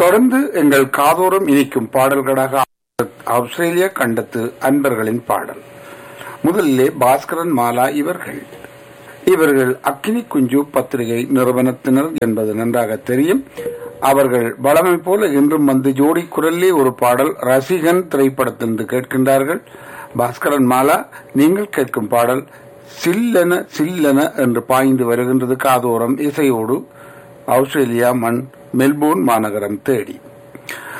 தொடர்ந்து எங்கள் காதோறும் இனிக்கும் பாடல்களாக ஆஸ்திரேலிய கண்டத்து அன்பர்களின் பாடல் முதலிலே பாஸ்கரன் மாலா இவர்கள் இவர்கள் அக்கினி குஞ்சு பத்திரிகை நிறுவனத்தினர் என்பது நன்றாக தெரியும் அவர்கள் வளமை போல இன்றும் வந்து ஜோடி குரல்லே ஒரு பாடல் ரசிகன் திரைப்படத்திலிருந்து கேட்கின்றார்கள் பாஸ்கரன் மாலா நீங்கள் கேட்கும் பாடல் சில்லென சில்லென என்று பாய்ந்து வருகின்றது காதோரம் இசையோடு ஆஸ்திரேலியா மண் மெல்போர்ன் மாநகரம் தேடி